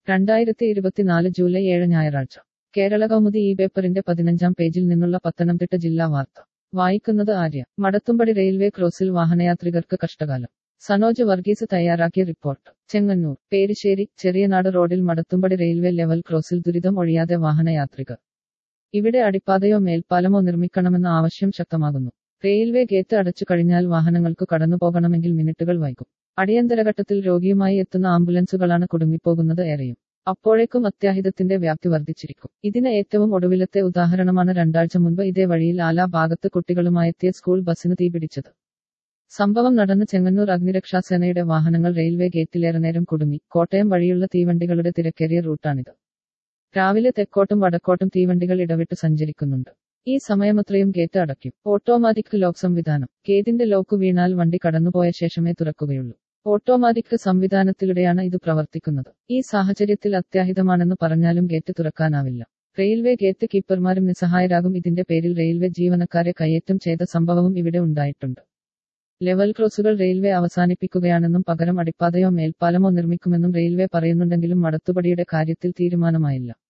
രണ്ടായിരത്തി ഇരുപത്തിനാല് ജൂലൈ ഏഴ് ഞായറാഴ്ച കേരള കൗമുദി ഈ പേപ്പറിന്റെ പതിനഞ്ചാം പേജിൽ നിന്നുള്ള പത്തനംതിട്ട ജില്ലാ വാർത്ത വായിക്കുന്നത് ആര്യ മടത്തുംപടി റെയിൽവേ ക്രോസിൽ വാഹനയാത്രികർക്ക് കഷ്ടകാലം സനോജ് വർഗീസ് തയ്യാറാക്കിയ റിപ്പോർട്ട് ചെങ്ങന്നൂർ പേരിശ്ശേരി ചെറിയനാട് റോഡിൽ മടത്തുംപടി റെയിൽവേ ലെവൽ ക്രോസിൽ ദുരിതം ഒഴിയാതെ വാഹനയാത്രികർ ഇവിടെ അടിപ്പാതയോ മേൽപ്പാലമോ നിർമ്മിക്കണമെന്ന ആവശ്യം ശക്തമാകുന്നു റെയിൽവേ ഗേറ്റ് അടച്ചു കഴിഞ്ഞാൽ വാഹനങ്ങൾക്ക് കടന്നുപോകണമെങ്കിൽ മിനിറ്റുകൾ വൈകും അടിയന്തരഘട്ടത്തിൽ രോഗിയുമായി എത്തുന്ന ആംബുലൻസുകളാണ് കുടുങ്ങിപ്പോകുന്നത് ഏറെയും അപ്പോഴേക്കും അത്യാഹിതത്തിന്റെ വ്യാപ്തി വർദ്ധിച്ചിരിക്കും ഇതിന് ഏറ്റവും ഒടുവിലത്തെ ഉദാഹരണമാണ് രണ്ടാഴ്ച മുൻപ് ഇതേ വഴിയിൽ ആലാ ഭാഗത്ത് കുട്ടികളുമായെത്തിയ സ്കൂൾ ബസ്സിന് തീപിടിച്ചത് സംഭവം നടന്ന് ചെങ്ങന്നൂർ അഗ്നിരക്ഷാസേനയുടെ വാഹനങ്ങൾ റെയിൽവേ ഗേറ്റിലേറെ നേരം കുടുങ്ങി കോട്ടയം വഴിയുള്ള തീവണ്ടികളുടെ തിരക്കേറിയ റൂട്ടാണിത് രാവിലെ തെക്കോട്ടും വടക്കോട്ടും തീവണ്ടികൾ ഇടവിട്ട് സഞ്ചരിക്കുന്നുണ്ട് ഈ സമയമത്രയും ഗേറ്റ് അടയ്ക്കും ഓട്ടോമാറ്റിക് ലോക്ക് സംവിധാനം ഗേറ്റിന്റെ ലോക്ക് വീണാൽ വണ്ടി കടന്നുപോയ ശേഷമേ തുറക്കുകയുള്ളൂ ഓട്ടോമാറ്റിക് സംവിധാനത്തിലൂടെയാണ് ഇത് പ്രവർത്തിക്കുന്നത് ഈ സാഹചര്യത്തിൽ അത്യാഹിതമാണെന്ന് പറഞ്ഞാലും ഗേറ്റ് തുറക്കാനാവില്ല റെയിൽവേ ഗേറ്റ് കീപ്പർമാരും നിസ്സഹായരാകും ഇതിന്റെ പേരിൽ റെയിൽവേ ജീവനക്കാരെ കയ്യേറ്റം ചെയ്ത സംഭവവും ഇവിടെ ഉണ്ടായിട്ടുണ്ട് ലെവൽ ക്രോസുകൾ റെയിൽവേ അവസാനിപ്പിക്കുകയാണെന്നും പകരം അടിപ്പാതയോ മേൽപ്പാലമോ നിർമ്മിക്കുമെന്നും റെയിൽവേ പറയുന്നുണ്ടെങ്കിലും മടത്തുപടിയുടെ കാര്യത്തിൽ തീരുമാനമായില്ല